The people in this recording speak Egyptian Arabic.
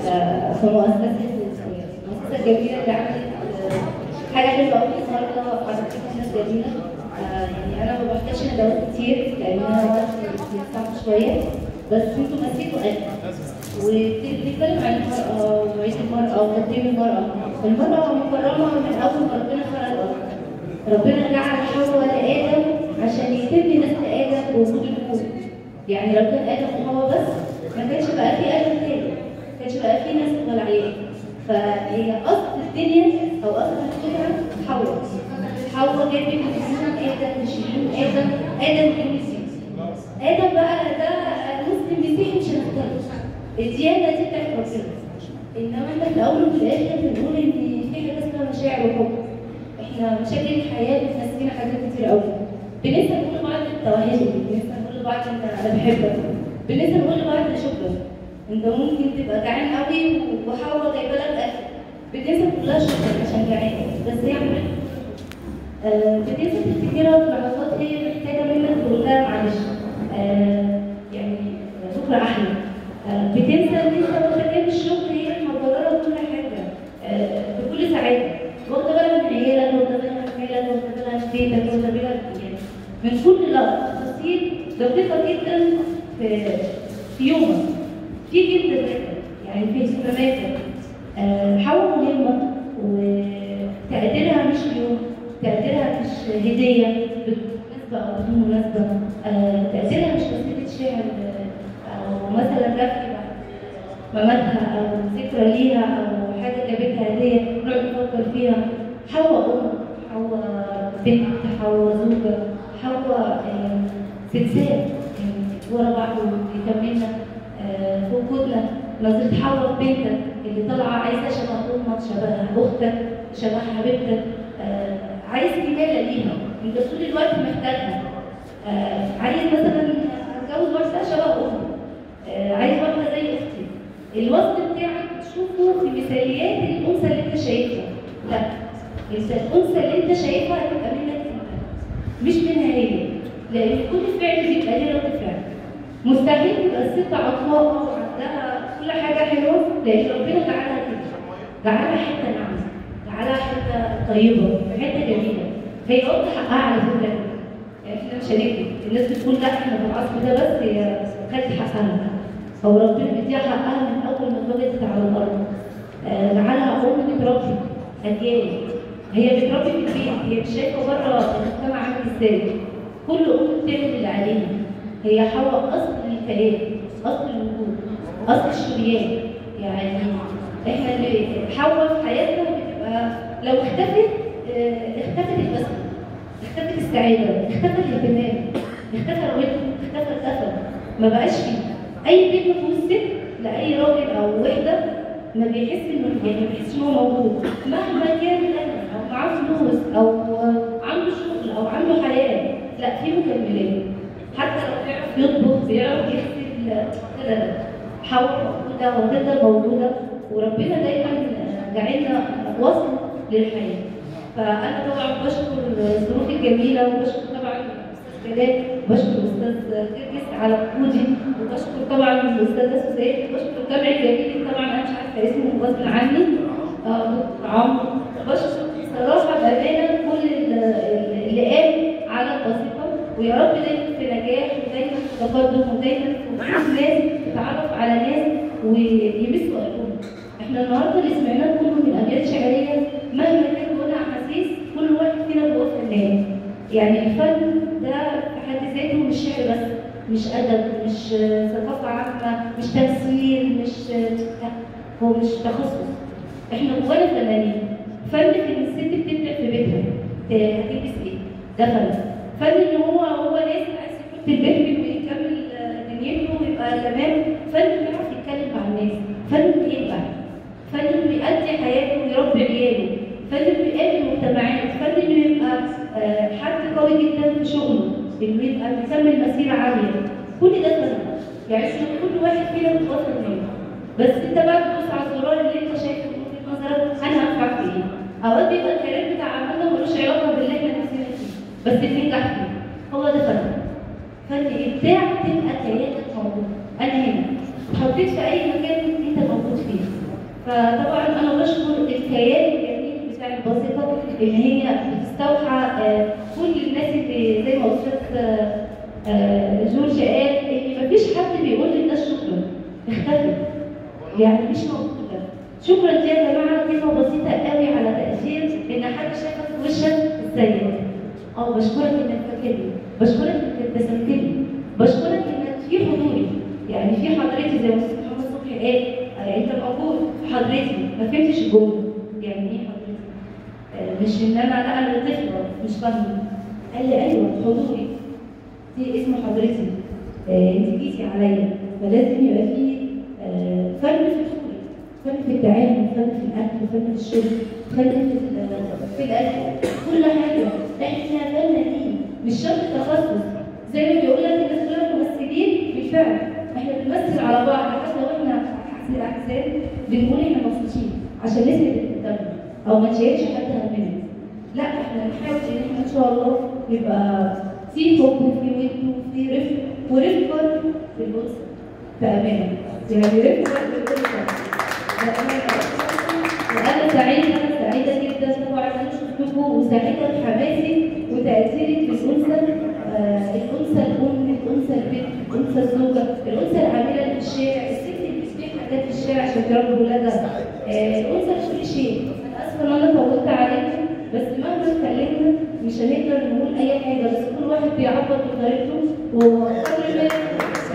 آه، في مؤسسه مؤسسه جميله اللي عملت آه، حاجه حلوه قوي النهارده حضرتك ناس جميله آه، يعني انا ما بحتاجش ندوات كتير لان انا وقتي صعب شويه بس انتوا مسكتوا قلبي وبنتكلم عن المرأة وعيد المرأة وتقديم المرأة المرأة مكرمة من أول ما ربنا خلقها ربنا جعل حواء لآدم عشان يتم نسل آدم بوجود الكون يعني لو كان آدم وحواء بس ما كانش بقى في آدم تاني ما كانش بقى في نسل ولا عيال فهي أصل الدنيا أو أصل الفكرة حواء حواء جابت من آدم لشيرين آدم آدم كنيسي آدم بقى ده مسلم مسيحي مش هنختلف الديانة دي بتاعت ربنا إنما إحنا في الأول وفي الآخر بنقول إن في حاجة اسمها مشاعر وحب إحنا مشاكل الحياة بتنسينا حاجات كتير قوي بننسى نقول لبعض التوهج بننسى نقول لبعض إن أنا بحبك بننسى نقول لبعض شكرا أنت ممكن تبقى جعان قوي وحاول جايبة لك أكل بتنسى تقول لها شكرا عشان جعان بس هي عملت آه، بتنسى تفتكرها في لحظات هي محتاجة منك تقول لها معلش آه، يعني بكرة أحلى آه، بتنسى ان انت وانت جاي من الشغل هي مقرره كل حاجه آه، بكل سعاده واخده بالك من عيالك واخده بالك من عيالك واخده بالك من بيتك واخده بالك يعني من كل تفاصيل دقيقه جدا في في يومك في جدا جدا يعني في اهتماماتك آه، حاول مهمه وتقديرها مش يوم تقديرها مش هديه بمناسبه او بدون مناسبه آه، تقديرها مش وسيله شعر آه، او مثلا رفع مماتها او ذكرى ليها او حاجه جابتها هديه نقعد نفكر فيها حواء ام حواء بنت حواء زوجه حواء آه، سلسال يعني ورا بعض ويكملنا آه، في وجودنا نظرة حواء بنتك اللي طالعه عايزه شبه امك شبه اختك شبه حبيبتك آه، عايز كماله ليها انت طول الوقت محتاجها آه، عايز مثلا اتجوز واحده شبه امي آه، عايز واحده زي اختي الوصف بتاعك تشوفه في مثاليات الانثى اللي انت شايفها لا انت الانثى اللي انت شايفها هتبقى منك انت مش منها هي لان كل فعل بيبقى ليه رد فعل مستحيل تبقى الست عطاء وعندها كل حاجه حلوه لان ربنا جعلها كده جعلها حته ناعمه جعلها حته طيبه حته جميله هي واخده حقها على فكره يعني احنا مش هنكذب الناس بتقول لا احنا في العصر ده بس هي خدت حقها هو ربنا بيديها حقها من اول ما اتولدت على الارض آه، جعلها ام بتربي اجيال هي بتربي في البيت هي مش شايفه بره المجتمع عامل ازاي كل ام بتعمل اللي عليها هي حواء اصل الكيان اصل الوجود اصل الشريان يعني احنا اللي حواء في حياتنا بتبقى لو اختفت آه، اختفت البسمه اختفت السعاده اختفى الاهتمام اختفى الرضا اختفى الاثر ما بقاش فيه اي كلمه في الست لاي راجل او وحده ما بيحس انه يعني ما بيحسش ان هو موجود مهما كان غني او معاه فلوس او عنده شغل او عنده حياه لا في مكملات حتى لو بيعرف يطبخ بيعرف يغسل لا لا لا حاول موجوده وتفضل موجوده وربنا دايما جعلنا وصل للحياه فانا طبعا بشكر الظروف الجميله وبشكر طبعا الاستاذ جلال وبشكر الاستاذ كركس على وجودي وبشكر طبعا الاستاذه سوسيه وبشكر الجمع الجميل طبعا انا مش عارفه اسمه غصب عني آه، دكتور عمرو بشكر صراحه بامانه كل ال- اللي قام على الوظيفه ويا رب دايما في نجاح ودايما في تقدم ودايما في وجود ناس تتعرف على ناس ويمسوا قلبهم احنا النهارده اللي سمعناه كله من ابيات شعريه مهما كان جوانا احاسيس كل واحد فينا جواه فنان يعني الفن ده في حد ذاته مش شعر بس مش ادب مش آه، ثقافه عامه مش تمثيل مش آه، لا هو مش تخصص احنا جوانا فنانين فن في ان الست بتبدع في بيتها ت- هتلبس ايه ده فن فن ان هو هو ناس عايز يحط البيبي ويكمل آه، دنيته ويبقى تمام فن بيعرف يتكلم مع الناس فن بينبع فن انه بيأدي حياته ويربي عياله فن انه يقابل مجتمعات فن انه يبقى آه، حد قوي جدا في شغله انه يبقى بيكمل مسيره عاليه كل ده فن يعني إحنا كل واحد فينا بيتوصل منه بس انت بقى تبص على الزرار اللي انت شايفه من وجهه نظرك انا هنفع في ايه؟ اوقات بيبقى الكلام بتاع عملنا ملوش علاقه باللي احنا نفسنا فيه بس بننجح فيه هو ده فن فن ابداع تبقى كيانك موجود انا هنا حطيت في اي مكان انت موجود فيه فطبعا انا بشكر الكيان الجميل بتاع البسيطه ان هي بتستوحى آه، كل الناس اللي زي ما استاذ آه، آه، جورج قال ان مفيش حد بيقول للناس شكرا اختفت يعني مش موجوده شكرا دي يا جماعه كلمه بسيطه قوي على تاثير ان حد شافك في وشك ازيك اه بشكرك انك فاكرني بشكرك انك ابتسمت لي بشكرك انك في حضوري يعني في حضرتي زي ما استاذ محمد صبحي قال آه، انت موجود في حضرتي ما فهمتش الجمله يعني ايه حضرتي آه، مش ان انا لا انا طفله مش فاهمه قال لي ايوه حضوري دي اسم حضرتي آه، انت جيتي عليا فلازم يبقى في آه، فن في الحضور فن في التعامل فن في الاكل فن في الشرب فن في ال- في الاكل كل حاجه احنا فنانين مش شرط تخصص زي ما بيقول لك الناس كلها ممثلين بالفعل احنا بنمثل على بعض حتى لو احنا في الاحزاب بنقول احنا مبسوطين عشان نسند اللي قدامنا او ما نشيلش حد همنا لا احنا نحاول ان احنا ان شاء الله يبقى في حب وفي ود وفي رفق ورفق برضه في الاسره بامانه يعني رفق برضه في الاسره بامانه وانا سعيده انا سعيده جدا طبعا ان انا شفتكم وسعيده بحماسي وتاثيري في الانثى آه، الانثى الام الانثى البنت الانثى الزوجه الانثى العامله اللي في الشارع الست اللي بتبيع حاجات في الشارع عشان تربي ولادها آه، الانثى في كل شيء انا اسفه ان انا طولت عليكم بس مهما اتكلمنا مش هنقدر نقول اي حاجه بس كل واحد بيعبر بطريقته وكل ما